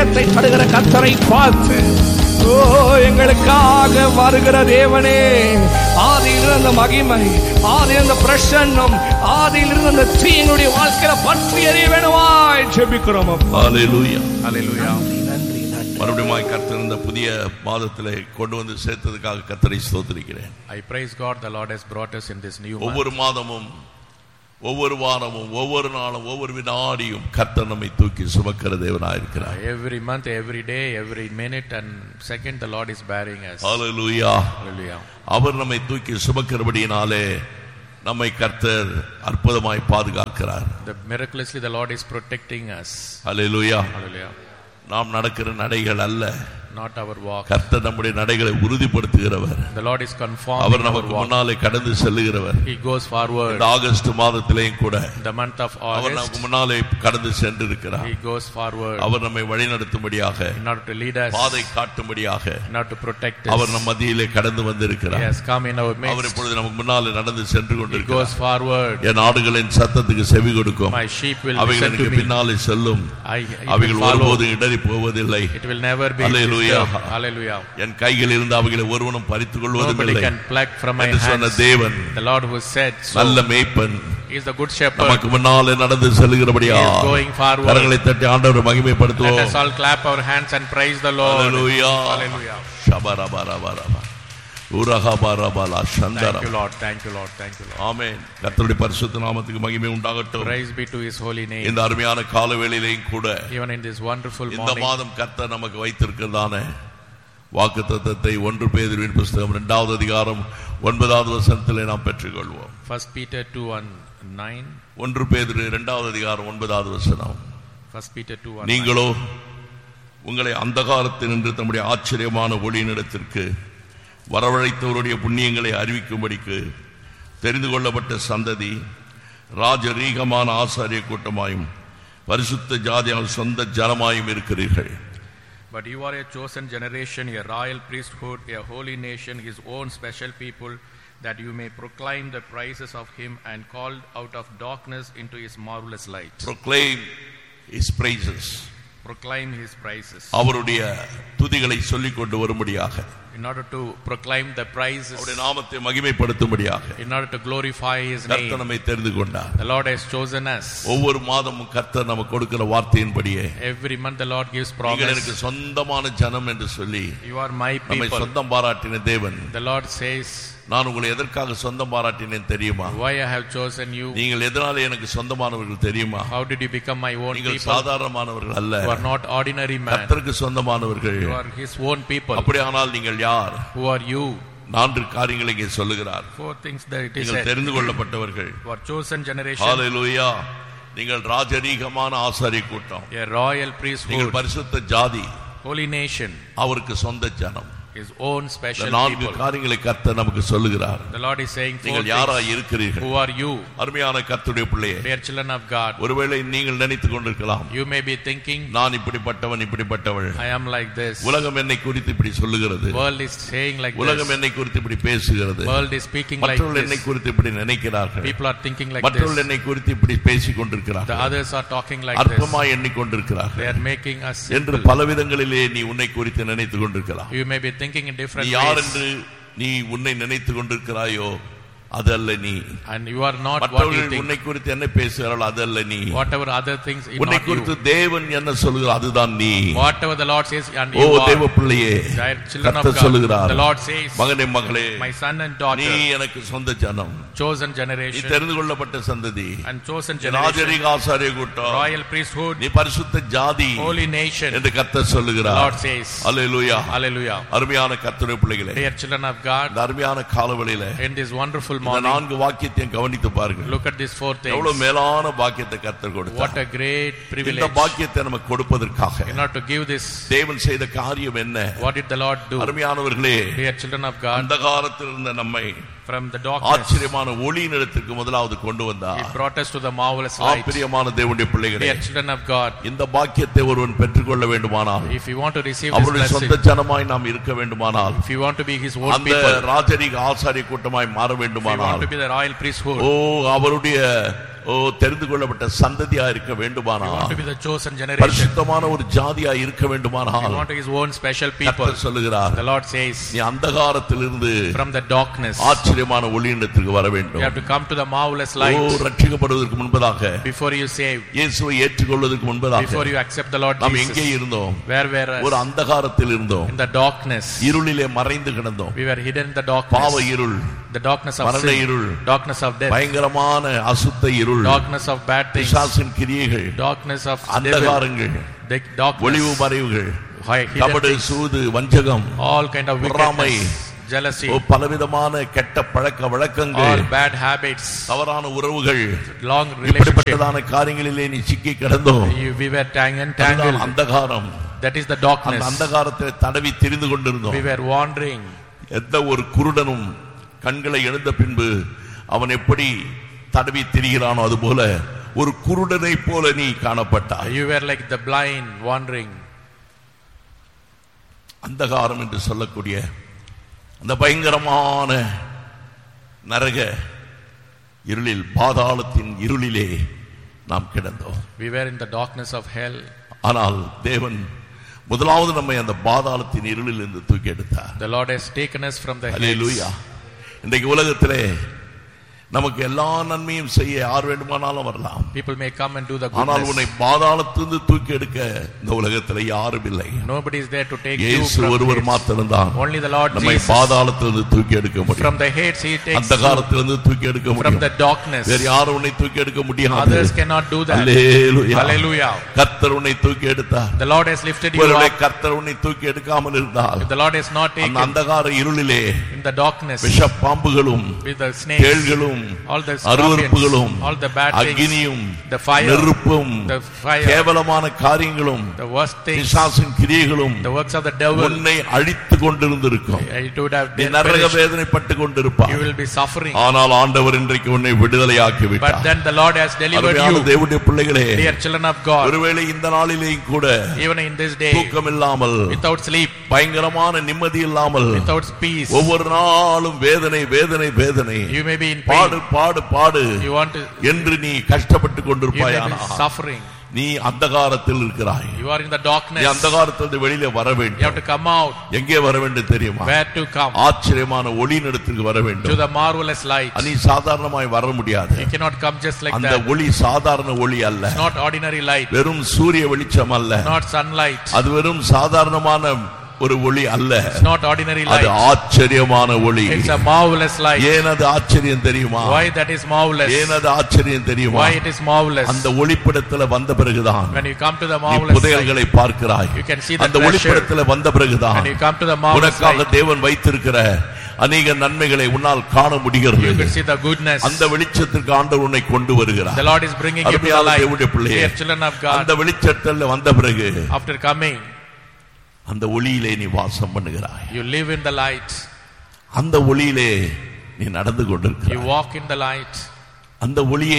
ஜெயத்தை தருகிற கத்தரை பார்த்து ஓ எங்களுக்காக வருகிற தேவனே ஆதியில் இருந்த மகிமை ஆதியில் இருந்த பிரசன்னம் ஆதியில் இருந்த அந்த தீ எங்களுடைய வாழ்க்கையில பற்றி எறிய வேணுமாய் ஜெபிக்கிறோம் அப்பா. ஹalleluya நன்றி நன்றி நன்றி மறுபடியும் கர்த்தர் இந்த புதிய மாதத்திலே கொண்டு வந்து சேர்த்ததுக்காக கர்த்தரை ஸ்தோத்திரிக்கிறேன் I praise God the Lord has brought us in this new month. ஒவ்வொரு மாதமும் ஒவ்வொரு வாரமும் ஒவ்வொரு நாளும் ஒவ்வொரு வினாடியும் கர்த்தர் நம்மை தூக்கி சுமக்கிற தேவனாயிருக்கிறார் Every month, every day, every minute and second the Lord is bearing us. Hallelujah Hallelujah. அவர் நம்மை தூக்கி சுமக்கிறபடியினாலே நம்மை கர்த்தர் அற்புதமாய் பாதுகாக்கிறார் The miraculously the Lord is protecting us. Hallelujah Hallelujah. நாம் நடக்கிற நடைகள் அல்ல Not our walk. கர்த்தர் நம்முடைய நடைகளை உறுதிப்படுத்துகிறவர் The Lord is confirming our our நமக்கு walk. முன்னாலே கடந்து செல்லுகிறவர் He goes forward. இந்த ஆகஸ்ட் மாதத்திலேயும் கூட The month of our August, நமக்கு முன்னாலே கடந்து சென்றிருக்கிறார் He goes forward அவர் நம்மை வழிநடத்தும்படியாக in order to lead us, பாதை காட்டும்படியாக in order to protect our us. நம் மத்தியிலே கடந்து He வந்திருக்கிறார் has come in our our midst. இப்பொழுது நமக்கு முன்னாலே நடந்து சென்று He கொண்டிருக்கிறார் goes forward. என் ஆடுகளின் சத்தத்துக்கு செவி கொடுக்கும் My sheep will listen அவைகளுக்கு to me. பின்னாலே செல்லும் I, it will அவைகள் follow. ஒருபோதும் இடறி போவதில்லை It will never be Hallelujah. disturbed. Hallelujah. என் கையில் இருந்து அவைகளை ஒருவனும் பறித்துக் Nobody கொள்வதில்லை can pluck from my என்று சொன்ன hands. தேவன் The Lord who said so நல்ல மேய்ப்பன் is the good shepherd. நமக்கு முன்னாலே நடந்து செல்லுகிறபடியா He is going forward. கரங்களை தட்டி ஆண்டவரை Let மகிமைப்படுத்துவோம் us all clap our hands and praise the Lord. Hallelujah. Hallelujah. ஷபரபரபரப. உரகபரபலா சந்தரம். Thank you, Lord. Thank you, Lord. Thank you, Lord. ஆமென் கர்த்தருடைய பரிசுத்த நாமத்துக்கு மகிமை உண்டாகட்டும் Praise be to His holy name. இந்த அருமையான கால வேளையிலையும் கூட Even in this wonderful இந்த morning, மாதம் கர்த்தர் நமக்கு வைத்திருக்கிறதான வாக்கு தத்தத்தை ஒன்று பேதுருவின் புஸ்தகம் இரண்டாவது அதிகாரம் ஒன்பதாவது வசனத்திலே நாம் பெற்றுக்கொள்வோம் First Peter 2 and 9. ஒன்று பேதுரு இரண்டாவது அதிகாரம் ஒன்பதாவது வசனம் First Peter 2 and 9. நீங்களோ உங்களை அந்தகாரத்தில் நின்று தம்முடைய ஆச்சரியமான ஒளியினிடத்திற்கு வரவழைத்தவருடைய புண்ணியங்களை அறிவிக்கும்படிக்கு தெரிந்து கொள்ளப்பட்ட சந்ததி ராஜரீகமான ஆசாரிய கூட்டமாயும் பரிசுத்த ஜாதியால் சொந்த ஜனமாயும் இருக்கிறீர்கள் But you are a chosen generation, a royal priesthood, a holy nation, His own special people, that you may proclaim the praises of Him and called out of darkness into His marvelous light. proclaim his praises Proclaim His praises. அவருடைய துதிகளை சொல்லிக் கொண்டு வரும்படியாக In order to proclaim the praises, அவருடைய நாமத்தை மகிமைப்படுத்தும்படியாக in order to glorify His கர்த்தர் name, நம்மை தெரிந்து கொண்டார் the Lord has chosen us. ஒவ்வொரு மாதமும் கர்த்தர் நமக்கு கொடுக்கிற வார்த்தையின்படியே Every month the Lord gives நீங்கள் எனக்கு promise. சொந்தமான ஜனம் என்று சொல்லி You are my நம்மை people. சொந்தம் பாராட்டின தேவன் The Lord says, நான் உங்களை எதற்காக சொந்தம் பாராட்டினேன் தெரியுமா Why I have chosen you? நீங்கள் எதனால எனக்கு சொந்தமானவர்கள் தெரியுமா How did you become my own நீங்கள் people? சாதாரணமானவர்கள் அல்ல You are not ordinary man. கர்த்தருக்கு சொந்தமானவர்கள் You are His own people. அப்படியானால் நீங்கள் யார் Who are you? நான்கு காரியங்களை இங்கே சொல்லுகிறார் Four things that it is நீங்கள் said. தெரிந்து கொள்ளப்பட்டவர்கள் You are chosen generation, ஹalleluya நீங்கள் ராஜரீகமான ஆசாரிய கூட்டம் a royal நீங்கள் priesthood, பரிசுத்த ஜாதி holy nation, அவருக்கு சொந்த ஜனம் His own இந்த special நான்கு people. காரியங்களை கர்த்தர் நமக்கு சொல்லுகிறார் The Lord is saying four நீங்கள் யாராய் things. இருக்கிறீர்கள் Who are you? அருமையான கர்த்தருடைய பிள்ளையே Dear children of God, ஒருவேளை நீங்கள் நினைத்துக் கொண்டிருக்கலாம் you may be thinking, நான் இப்படிப்பட்டவன் இப்படிப்பட்டவள் I am like this. உலகம் என்னை குறித்து இப்படி சொல்லுகிறது World is saying like உலகம் this. என்னை குறித்து இப்படி பேசுகிறது World is speaking like மற்றவர்கள் என்னை this. குறித்து இப்படி நினைக்கிறார்கள் People are thinking like மற்றவர்கள் this. என்னை குறித்து இப்படி பேசிக் The கொண்டிருக்கிறார்கள் others are talking like this. அற்பமாய் They எண்ணிக்கொண்டிருக்கிறார்கள் are making us என்று simple. பல விதங்களிலே நீ உன்னை குறித்து நினைத்துக் கொண்டிருக்கலாம் You may be thinking in நீ different யார் ways. என்று நீ உன்னை நினைத்துக் கொண்டிருக்கிறாயோ அது அல்ல நீ And you are not what you மற்றவர்கள் think. உன்னை குறித்து என்ன பேசுகிறார்கள் அது அல்ல நீ Whatever other things, is உன்னை not குறித்து you. தேவன் என்ன சொல்லுகிறார் அதுதான் நீ Whatever the Lord says, and O you are. தேவ பிள்ளையே Dear children of கர்த்தர் God, சொல்லுகிறார் the Lord says, மகனே மகளே My son and நீ daughter, எனக்கு சொந்த ஜனம் chosen நீ generation, தெரிந்து கொள்ளப்பட்ட சந்ததி and chosen generation, ராஜரிக ஆசாரிய கூட்டம் royal priesthood, நீ பரிசுத்த ஜாதி holy nation. என்று கர்த்தர் The சொல்லுகிறார் Lord says, அல்லேலூயா Hallelujah. அருமையான கர்த்தருடைய பிள்ளைகளே Dear children of God, இந்த அருமையான காலவெளியில in this wonderful இந்த morning, நான்கு வாக்கியத்தையும் கவனித்து பாருங்க look at these four எவ்வளவு things. மேலான பாக்கியத்தை கர்த்தர் What கொடுத்தார் a great இந்த privilege. பாக்கியத்தை நமக்கு கொடுப்பதற்காக In order to give this, தேவன் செய்த காரியம் என்ன what did the Lord do? அருமையானவர்களே Dear children of God, அந்த காலத்தில் இருந்த நம்மை from the darkness, ஆச்சரியமான ஒளியினிடத்திற்கு முதலாவது கொண்டு He வந்தார் brought us to the marvelous light. ஆச்சரியமான தேவனுடைய பிள்ளைகளே Dear children of God, இந்த பாக்கியத்தை ஒருவன் பெற்றுக்கொள்ள வேண்டுமானால் if you want to receive this அவருடைய சொந்த blessing, ஜனமாய் நாம் இருக்க வேண்டுமானால் if you want to be His own அந்த people, ராஜரிக ஆசாரிய கூட்டமாய் மாற if you want வேண்டுமானால் to be the royal priesthood, ஓ அவருடைய ஓ தெரிந்து கொள்ளப்பட்ட சந்ததியா இருக்க You want வேண்டுமானால் to be the chosen generation. பரிசுத்தமான ஒரு ஜாதியா இருக்க You வேண்டுமானால் want to his own special people. கர்த்தர் சொல்லுகிறார் The Lord says, நீ அந்தகாரத்திலிருந்து from the darkness, ஆச்சரியமான ஒளியிடத்திற்கு வர you வேண்டும் have to come to the marvelous O light ரட்சிக்கப்படுவதற்கு முன்பதாக before you save, இயேசுவை ஏற்றுக்கொள்வதற்கு முன்பதாக before you accept the Lord நாம் எங்கே Jesus. இருந்தோம் Where were ஒரு us? அந்தகாரத்தில் இருந்தோம் In the darkness. இருளிலே மறைந்து கிடந்தோம் We were hidden in the பாவ darkness. இருள் The darkness of மரண sin. இருள் Darkness of death. பயங்கரமான அசுத்த இருள் Darkness of bad things. பிசாசின் கிரியைகள் Darkness of devil. அந்தகாரங்கள் The darkness. ஒளிவு மறைவுகள் Hi- hidden கபடு things. சூது வஞ்சகம் All kind of பொறாமை. wickedness. Jealousy. ஓ, பலவிதமான கெட்ட பழக்க All வழக்கங்கள் bad habits. தவறான உறவுகள் Long relationship. இப்படிப்பட்டதான காரியங்களிலே நீ சிக்கி கிடந்தோம் You- We were tang- அதுதான் entangled. அந்தகாரம் That is the அந்த darkness. அந்தகாரத்தை தடவி தெரிந்து கொண்டிருந்தோம் We were wandering. எந்த ஒரு குருடனும் கண்களை எழுந்த பின்பு அவன் எப்படி தடவி திரிகிறானோ அதுபோல ஒரு குருடனை போல நீ காணப்பட்டாய் You were like the blind wandering. அந்தகாரம் என்று சொல்லக்கூடிய அந்த பயங்கரமான நரக இருளில் பாதாளத்தின் இருளிலே நாம் கிடந்தோம் We were in the darkness of hell. ஆனால் தேவன் முதலாவது நம்மை அந்த பாதாளத்தின் இருளில் இருந்து தூக்கி எடுத்தார் The Lord has taken us from the hallelujah hills. இன்றைக்கு உலகத்திலே நமக்கு எல்லா நன்மையும் செய்ய யார் வேண்டுமானாலும் வரலாம் People may come and do the ஆனால் goodness. உன்னை பாதாளத்திலிருந்து தூக்கி எடுக்க இந்த உலகத்திலே யாரும் இல்லை Nobody is there to take you இயேசு from ஒருவர் Hades. மாத்திரம்தான் Only the Lord நம்மை Jesus. பாதாளத்திலிருந்து தூக்கி எடுக்க From முடியும் the Hades He takes அந்த you. காலத்திலிருந்து தூக்கி எடுக்க From முடியும் the darkness. வேற யாரும் உன்னை தூக்கி எடுக்க முடியாது Others cannot do that. Hallelujah. Hallelujah. கர்த்தர் உன்னை தூக்கி எடுத்தார் The Lord has lifted you ஒருவேளை up. கர்த்தர் உன்னை தூக்கி எடுக்காமல் இருந்தால் If the Lord has not அந்த taken அந்தகார இருளிலே in the darkness விஷ பாம்புகளும் with the snakes, தேள்களும் all the அருவருப்புகளும் scorpions, all the bad things, அக்னியும் the fire, நெருப்பும் the fire, கேவலமான காரியங்களும் the worst things, பிசாசின் கிரியைகளும் the works of the devil, உன்னை அழித்து கொண்டிருந்திருக்கும் it would have நீ been நரக perished. வேதனைப்பட்டு கொண்டிருப்பாய் You will be suffering. ஆனால் ஆண்டவர் இன்றைக்கு உன்னை விடுதலையாக்கி But விட்டார் then the Lord has delivered அருமையான you, தேவனுடைய பிள்ளைகளே dear children of God, ஒருவேளை இந்த நாளிலேயும் கூட even in this day, தூக்கம் இல்லாமல் without sleep, பயங்கரமான நிம்மதி இல்லாமல் without peace. ஒவ்வொரு நாளும் வேதனை வேதனை வேதனை You may be in பாடு pain. பாடு பாடு You want to, என்று நீ கஷ்டப்பட்டு you may கொண்டிருப்பாயானா be suffering. நீ அந்தகாரத்தில் இருக்கிறாய் You are in the நீ darkness. அந்தகாரத்திலிருந்து வெளியில வர You have வேண்டும் to come out. எங்கே வர வேண்டும் தெரியுமா Where to come? ஆச்சரியமான ஒளி நடத்திற்கு வர To வேண்டும் the marvelous light. நீ சாதாரணமாய் வர முடியாது You cannot come just like அந்த that. ஒளி சாதாரண ஒளி அல்ல It's not ordinary light, வெறும் சூரிய வெளிச்சம் அல்ல not sunlight. அது வெறும் சாதாரணமான ஒரு ஒளி அல்ல It's not ordinary அது light. ஆச்சரியமான ஒளி It's a marvelous light. ஏன் அது ஆச்சரியம் தெரியுமா Why that is marvelous? ஏன் அது ஆச்சரியம் தெரியுமா Why it is marvelous? அந்த ஒளிப்படத்துல வந்த பிறகுதான் When you come to the நீ marvelous light, புதையல்களை பார்க்கிறாய் you can see the அந்த treasure. ஒளிப்படத்துல வந்த பிறகுதான் When you come to the marvelous உனக்காக light, தேவன் வைத்திருக்கிற அநேக நன்மைகளை உன்னால் காண you முடிகிறது can see the goodness. அந்த வெளிச்சத்திற்கு ஆண்டவர் உன்னை கொண்டு The வருகிறார் Lord is bringing you to the அருமையான light. தேவனுடைய பிள்ளையே Dear children of அந்த God, வெளிச்சத்தில் வந்த பிறகு after coming, அந்த ஒளியிலே நீ வாசம் பண்ணுகிறாய் you live in the light. அந்த ஒளியிலே நீ நடந்து You கொண்டிருக்கிறாய் walk in the light. அந்த ஒளியை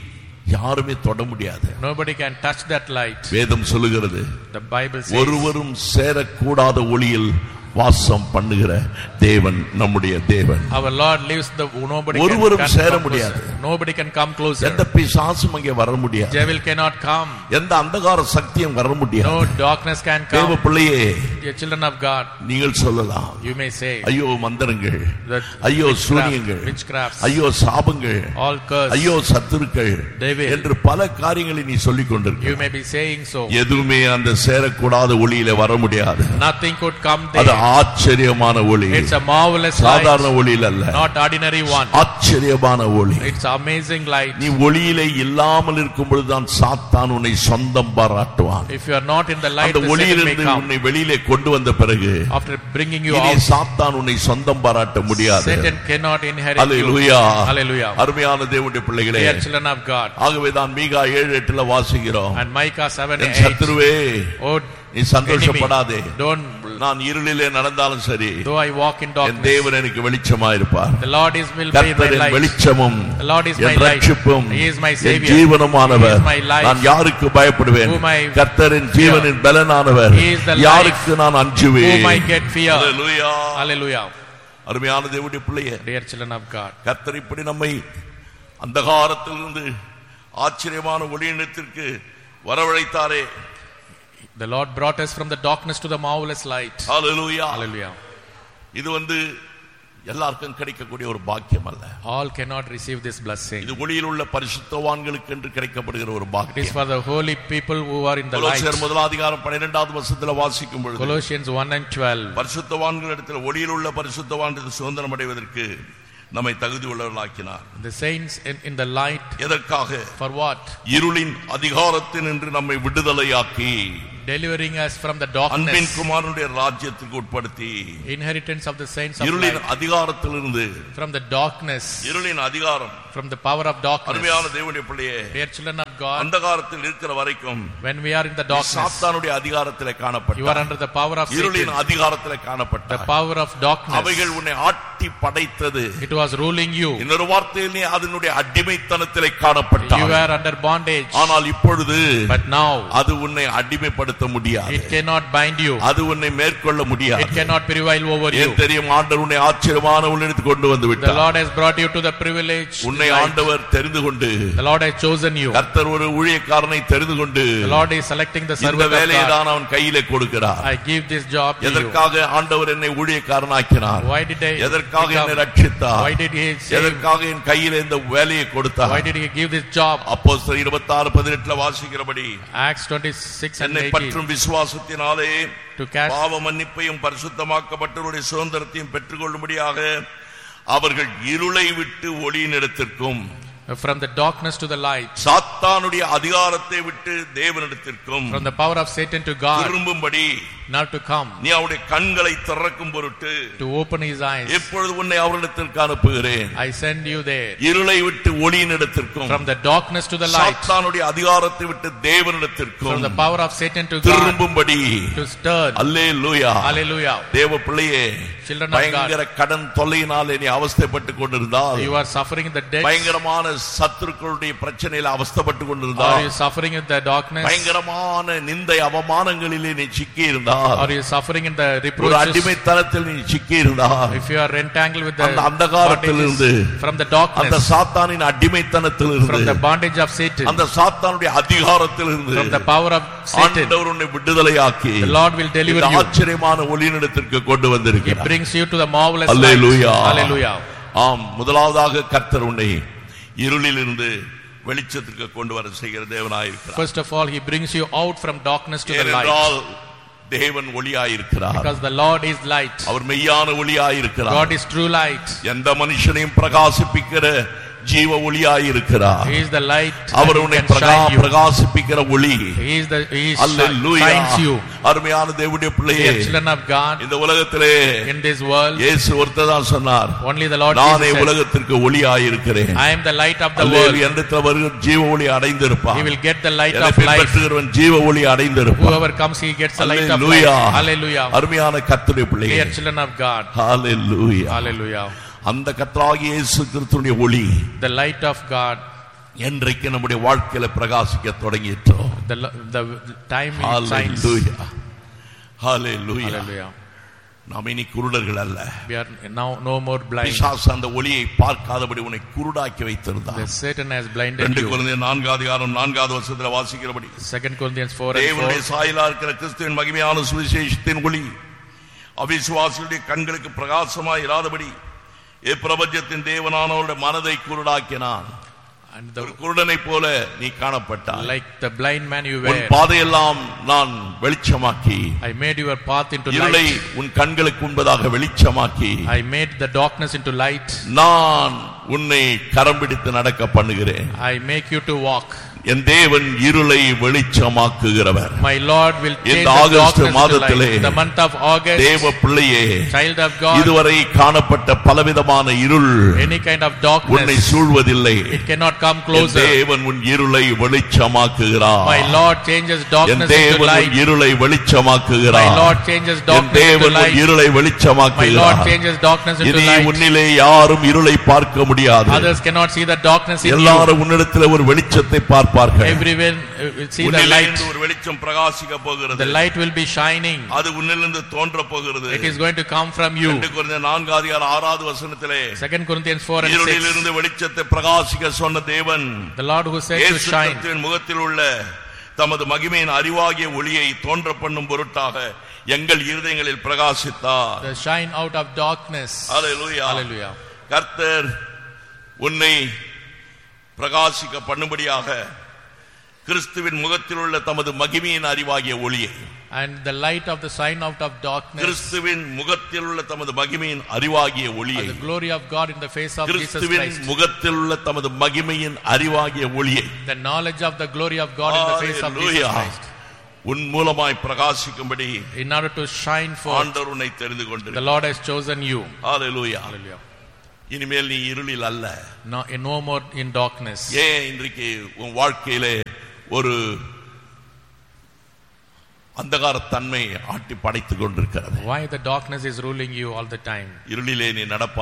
யாருமே தொட முடியாது Nobody can touch that light. வேதம் சொல்லுகிறது The Bible says, ஒருவரும் சேரக்கூடாத ஒளியில் வாசம் பண்ணுகிற தேவன் நம்முடைய தேவன் Our Lord lives the nobody ஒருவரும் can சேர come முடியாது. closer. Nobody can come closer. எந்த பிசாசும் அங்கே வர முடியாது Devil cannot come. எந்த அந்தகார சக்தியும் வர No முடியாது darkness can தேவ come. பிள்ளையே Dear children of God, நீங்கள் சொல்லலாம் you may say ஐயோ மந்திரங்கள் that ஐயோ witchcraft, சூரியங்கள் witchcrafts, ஐயோ சாபங்கள் all curse. ஐயோ சத்துருக்கள் Devil. என்று பல காரியங்களை நீ சொல்லிக் You கொண்டிருக்க may be saying so. எதுவுமே அந்த சேரக்கூடாத ஒளியில வர முடியாது Nothing could come அது there. ஆச்சரியமான ஒளி It's a marvelous சாதாரண light, ஒளியில் அல்ல not ordinary one. ஆச்சரியமான ஒளி It's amazing light. நீ ஒளியிலே இல்லாமல் இருக்கும் பொழுதுதான் சாத்தான் உன்னை சொந்தம் பாராட்டுவான் If you are not in the light, அந்த the Satan may ஒளியிலிருந்து come. உன்னை வெளியிலே கொண்டு வந்த பிறகு After bringing you இனி out, சாத்தான் உன்னை சொந்தம் பாராட்ட முடியாது Satan cannot inherit you. Hallelujah Hallelujah. அருமையான தேவனுடைய பிள்ளைகளே Dear children of God. ஆகவே தான் மீகா ஏழு எட்டுல வாசிக்கிறோம் And Micah 7 என் 8. சத்துருவே Oh, நீ சந்தோஷப்படாதே enemy, don't, நான் இருளிலே நடந்தாலும் சரி though I walk in N darkness, தேவன் எனக்கு வெளிச்சமா இருப்பார் the Lord is will be my கர்த்தரின் light. வெளிச்சமும் The Lord is my N light. ரட்சிப்பும் He is my N savior. ஜீவனமானவர் He is my life. நான் யாருக்கு பயப்படுவேன் Whom I கர்த்தரின் ஜீவனின் பலனானவர் He is the யாருக்கு நான் அஞ்சுவேன் Whom I get fear. Hallelujah. Hallelujah. அருமையான தேவனுடைய பிள்ளையே Dear children of God. கர்த்தர் இப்படி நம்மை அந்தகாரத்திலிருந்து ஆச்சரியமான ஒளியினத்திற்கு வரவழைத்தாரே The Lord brought us from the darkness to the marvelous light. Hallelujah Hallelujah. இது வந்து எல்லாருக்கும் கிடைக்கக்கூடிய ஒரு பாக்கியம் அல்ல All cannot receive this blessing. இது ஒளியில் உள்ள பரிசுத்தவான்களுக்கு என்று கிடைக்கப்படுகிற ஒரு It is பாக்கியம் for the holy people who are in the கொலோசியர் light. முதல் அதிகாரம் பன்னிரெண்டாவது வருஷத்துல வாசிக்கும் பொழுது Colossians 1 and 12. பரிசுத்தவான்கள் இடத்துல ஒளியில் உள்ள பரிசுத்தவான் சுதந்திரம் அடைவதற்கு நம்மை தகுதி உள்ளவர்களாக்கினார் The saints in, in the light, எதற்காக for what? இருளின் அதிகாரத்தில் நின்று நம்மை விடுதலையாக்கி Delivering us from the அன்பின் darkness. குமாரனுடைய ராஜ்யத்துக்கு உட்படுத்தி Inheritance of the saints of இருளின் light. அதிகாரத்திலிருந்து From the darkness, இருளின் அதிகாரம் from the power of darkness. அருமையான தேவனுடைய பிள்ளையே Dear children of God, அந்தகாரத்தில் இருக்கிற வரைக்கும் when we are in the darkness, சாத்தானுடைய அதிகாரத்திலே you are காணப்பட்ட under the power of இருளின் Satan. அதிகாரத்திலே The காணப்பட்ட power of darkness. அவைகள் உன்னை ஆட்டி படைத்தது It was ruling you. இன்னொரு வார்த்தையில் நீ அதனுடைய அடிமைத்தனத்திலே You காணப்பட்டாய் were under bondage. ஆனால் இப்பொழுது But now, அது உன்னை அடிமைப்படுத்த முடியாது it cannot bind you. அது உன்னை மேற்கொள்ள It முடியாது cannot prevail over you. ஏன் தெரியும் ஆண்டவர் உன்னை ஆச்சரியமான உள்ளிடத்து கொண்டு வந்து The விட்டார் Lord has brought you to the privilege. உன்னை light. ஆண்டவர் தெரிந்து கொண்டு The Lord has chosen you. கர்த்தர் ஒரு ஊழியக்காரனை தெரிந்து கொண்டு The Lord is selecting the இந்த servant of வேலையை God. தான் அவன் கையிலே கொடுக்கிறார் I give this job to you. எதற்காக ஆண்டவர் என்னை ஊழியக்காரனாக்கினார் Why did I எதற்காக become- என்னை ரட்சித்தார் Why did he save? எதற்காக என் கையில இந்த வேலையை Why கொடுத்தார் did he give this job? அப்போ இருபத்தி ஆறு பதினெட்டுல வாசிக்கிறபடி Acts 26 and என்னை 18 பற்றும் விசுவாசத்தினாலே to cast பாவ மன்னிப்பையும் பரிசுத்தமாக்கப்பட்டவருடைய சுதந்திரத்தையும் பெற்றுக்கொள்ளும்படியாக அவர்கள் இருளை விட்டு ஒளியினிடத்திற்கும் from the darkness to the light, சாத்தானுடைய அதிகாரத்தை விட்டு தேவனிடத்திற்கும் from the power of Satan to God, திரும்பும்படி now to come, நீ அவருடைய கண்களை திறக்கும் பொருட்டு to open his eyes. எப்பொழுது உன்னை அவரிடத்திற்கு அனுப்புகிறேன் I send you there. இருளை விட்டு ஒளியினிடத்திற்கும் From the darkness to the light, சாத்தானுடைய அதிகாரத்தை விட்டு from தேவனிடத்திற்கும் the power of Satan to God, திரும்பும்படி to stir. அல்லே லூயா Hallelujah. தேவ பிள்ளையே Children of பயங்கர கடன் தொல்லையினாலே நீ அவஸ்தைப்பட்டு கொண்டிருந்தால் You are suffering in the debts. பயங்கரமான சத்துருக்களுடைய பிரச்சனையில அவஸ்தைப்பட்டு Are கொண்டிருந்தால் you suffering in the darkness? பயங்கரமான நிந்தை அவமானங்களிலே நீ சிக்கி இருந்தால் Are you suffering in the ஒரு reproaches? அடிமைத்தனத்தில் நீ சிக்கி இருந்தால் If you are entangled with the அந்த அந்தகாரத்திலிருந்து, bondages from the அந்த darkness, சாத்தானின் அடிமைத்தனத்தில் from the இருந்து bondage of Satan, அந்த சாத்தானுடைய அதிகாரத்தில் இருந்து from the power of Satan, ஆண்டவர் உன்னை விடுதலையாக்கி the Lord will deliver இந்த you. ஆச்சரியமான ஒளியினிடத்திற்கு கொண்டு He வந்திருக்கிறார் brings you to the marvelous light. Hallelujah. Hallelujah. ஆம் முதலாவதாக கர்த்தர் உன்னை இருளில் இருந்து வெளிச்சத்துக்கு கொண்டு வர செய்கிற தேவனாயிருக்கிறார் First of all, He brings you out from darkness to the light. ஏனென்றால் தேவன் ஒளியாயிருக்கிறார் Because the Lord is light. அவர் மெய்யான ஒளியாயிருக்கிறார் God is true light. எந்த மனுஷனையும் பிரகாசிப்பிக்கிற ஜீவ ஒளியாயிருக்கிறார் He is the light. Our and உன்னை He can பிரகா shine you. பிரகாசிப்பிக்கிற ஒளி He is the He is hallelujah shines you. அருமையான தேவனுடைய பிள்ளையே Dear children of God, இந்த உலகத்திலே in this world, இயேசு ஒருத்தர் தான் சொன்னார் only the Lord நானே Jesus said, உலகத்திற்கு ஒளியாயிருக்கிறேன் I am the light of the hallelujah. world. என்னிடத்தில் வருகிற ஜீவ ஒளி அடைந்திருப்பான் He will get the light என்னை of life. பின்பற்றுகிறவன் ஜீவ ஒளி அடைந்திருப்பான் Whoever comes, he gets the light of Hallelujah. life. Hallelujah. அருமையான கர்த்தருடைய பிள்ளையே Dear children of God, hallelujah Hallelujah. அந்த கர்த்தராகிய இயேசு கிறிஸ்துவினுடைய ஒளி The light of God, என்றைக்கு நம்முடைய வாழ்க்கையில பிரகாசிக்க தொடங்கிட்டோ the, the time it shines. Hallelujah hallelujah Hallelujah. நாம் இனி குருடர்கள் அல்ல We are now no more blind. பிசாசு அந்த ஒளியை பார்க்காதபடி உன்னை குருடாக்கி வைத்திருந்தான் The Satan has blinded ரெண்டு you. குழந்தை நான்காவது அதிகாரம் நான்காவது வருஷத்துல வாசிக்கிறபடி Second Corinthians 4 and தேவனுடைய 4. சாயலா இருக்கிற கிறிஸ்துவின் மகிமையான சுவிசேஷத்தின் ஒளி அவிசுவாசிகளுடைய கண்களுக்கு பிரகாசமாய் இராதபடி இப்பிரபஞ்சத்தின் தேவனானவருடைய மனதை குருடாக்கினான் And ஒரு the, குருடனை போல நீ காணப்பட்டாய் like the blind man you உன் were, பாதையெல்லாம் நான் வெளிச்சமாக்கி I made your path into இருளை light. உன் கண்களுக்கு முன்பதாக வெளிச்சமாக்கி I made the darkness into light. நான் உன்னை கரம் பிடித்து நடக்க பண்ணுகிறேன் I make you to walk. என் தேவன் இருளை வெளிச்சமாக்குகிறவர் My Lord will change இந்த the ஆகஸ்ட் darkness into மாதத்திலே light. The month of August, தேவ பிள்ளையே child of God, இதுவரை காணப்பட்ட பலவிதமான இருள் any kind of உன்னை darkness, சூழ்வதில்லை it cannot come N closer. தேவன் உன் இருளை வெளிச்சமாக்குகிறார் My Lord changes N darkness into தேவன் உன் light. இருளை My வெளிச்சமாக்குகிறார் Lord changes N darkness into தேவன் உன் light. இருளை My Lord வெளிச்சமாக்குகிறார் changes darkness into இனி light. உன்னிலே யாரும் இருளை பார்க்க முடியாது Others cannot see the darkness in you. எல்லாரும் உன்னிடத்தில் ஒரு வெளிச்சத்தை பார்ப்பார்கள் பார்ப்பார்கள் Everyone uh, will see the உன்னிலிருந்து light. ஒரு வெளிச்சம் பிரகாசிக்க போகிறது The light will be shining. அது உன்னிலிருந்து தோன்ற போகிறது It is going to come from you. ரெண்டு குறைந்த நான்கு அதிகாரம் ஆறாவது வசனத்திலே Second Corinthians 4 and 6. இருளிலிருந்து வெளிச்சத்தை பிரகாசிக்க சொன்ன தேவன் The Lord who said to இயேசு shine. கிறிஸ்துவின் முகத்தில் உள்ள தமது மகிமையின் அறிவாகிய ஒளியை தோன்ற பண்ணும் பொருட்டாக எங்கள் இருதயங்களில் பிரகாசித்தார் The shine out of darkness. Hallelujah. Hallelujah. கர்த்தர் உன்னை பிரகாசிக்க பண்ணும்படியாக கிறிஸ்துவின் முகத்தில் உள்ள தமது மகிமையின் அறிவாகிய ஒளியை And the light of the sign out of darkness. கிறிஸ்துவின் முகத்தில் உள்ள தமது மகிமையின் அறிவாகிய ஒளியை The glory of God in the face of Jesus கிறிஸ்துவின் Christ. முகத்தில் உள்ள தமது மகிமையின் அறிவாகிய ஒளியை The knowledge of the glory of God in the face of Jesus Hallelujah. Christ. உன் மூலமாய் பிரகாசிக்கும்படி In order to shine forth, ஆண்டவர் உன்னை தெரிந்து the கொண்டு Lord has chosen you. Hallelujah Hallelujah. இனிமேல் நீ இருளில் அல்ல No, no more in darkness. ஏன் இன்றைக்கு உன் வாழ்க்கையிலே ஒரு அந்தகார தன்மை ஆட்டி படைத்துக் கொண்டிருக்கிறது Why the darkness is ruling you all the time? இருளிலே நீ நடப்ப